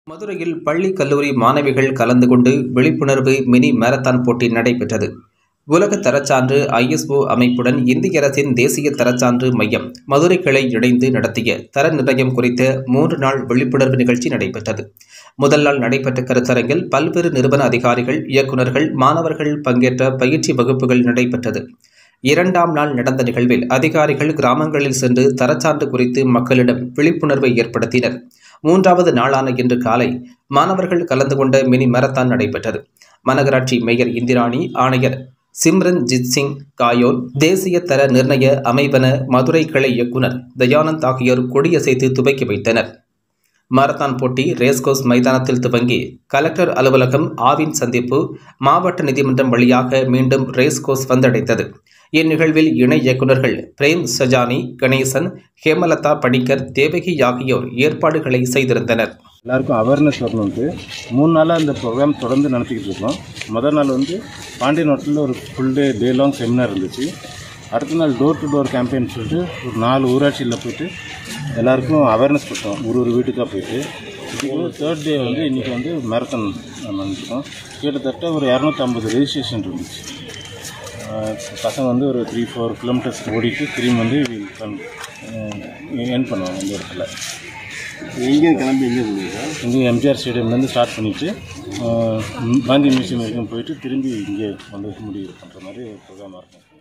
மதுரையில் பள்ளி கல்லூரி மாணவிகள் கலந்து கொண்டு விழிப்புணர்வு மினி மாரத்தான் போட்டி நடைபெற்றது உலக தரச்சான்று ஐஎஸ்ஓ அமைப்புடன் இந்திய அரசின் தேசிய தரச்சான்று மையம் மதுரை கிளை இணைந்து நடத்திய தர நிர்ணயம் குறித்த மூன்று நாள் விழிப்புணர்வு நிகழ்ச்சி நடைபெற்றது முதல் நாள் நடைபெற்ற கருத்தரங்கில் பல்வேறு நிறுவன அதிகாரிகள் இயக்குநர்கள் மாணவர்கள் பங்கேற்ற பயிற்சி வகுப்புகள் நடைபெற்றது இரண்டாம் நாள் நடந்த நிகழ்வில் அதிகாரிகள் கிராமங்களில் சென்று தரச்சான்று குறித்து மக்களிடம் விழிப்புணர்வை ஏற்படுத்தினர் மூன்றாவது நாளான இன்று காலை மாணவர்கள் கலந்து கொண்ட மினி மாரத்தான் நடைபெற்றது மாநகராட்சி மேயர் இந்திராணி ஆணையர் சிம்ரன் ஜித் சிங் காயோன் தேசிய தர நிர்ணய அமைவன மதுரை கிளை இயக்குனர் தயானந்த் ஆகியோர் கொடியசைத்து துவக்கி வைத்தனர் மாரத்தான் போட்டி ரேஸ்கோஸ் மைதானத்தில் துவங்கி கலெக்டர் அலுவலகம் ஆவின் சந்திப்பு மாவட்ட நீதிமன்றம் வழியாக மீண்டும் ரேஸ்கோஸ் வந்தடைந்தது இந்நிகழ்வில் இணை இயக்குநர்கள் பிரேம் சஜானி கணேசன் ஹேமலதா பணிக்கர் தேவகி ஆகியோர் ஏற்பாடுகளை செய்திருந்தனர் எல்லாருக்கும் அவேர்னஸ் வரணுன்ட்டு மூணு நாளாக இந்த ப்ரோக்ராம் தொடர்ந்து நடத்திக்கிட்டு இருக்கோம் முதல் நாள் வந்து பாண்டியன் ஹோட்டலில் ஒரு full day day long seminar இருந்துச்சு அடுத்த நாள் டோர் டு டோர் கேம்பெயின் சொல்லிட்டு ஒரு நாலு ஊராட்சியில் போயிட்டு எல்லாருக்கும் அவேர்னஸ் கொடுத்தோம் ஒரு ஒரு வீட்டுக்காக போயிட்டு இப்போ தேர்ட் டே வந்து இன்றைக்கி வந்து மேரத்தான் பண்ணிருக்கோம் கிட்டத்தட்ட ஒரு இரநூத்தம்பது ரெஜிஸ்ட்ரேஷன் இருந்துச்சு ஆஹ் பசங்க வந்து ஒரு த்ரீ ஃபோர் கிலோமீட்டர்ஸ் ஓடிட்டு திரும்பி வந்து என் பண்ணுவாங்க இந்த இடத்துல எங்கே கிளம்பி எங்கே போகுது இங்கே எம்ஜிஆர் ஸ்டேடியம்லேருந்து ஸ்டார்ட் பண்ணிவிட்டு காந்தி மியூசியம் வரைக்கும் போயிட்டு திரும்பி இங்கே வந்து முடிவு பண்ணுற மாதிரி ப்ரோக்ராமாக இருக்கும்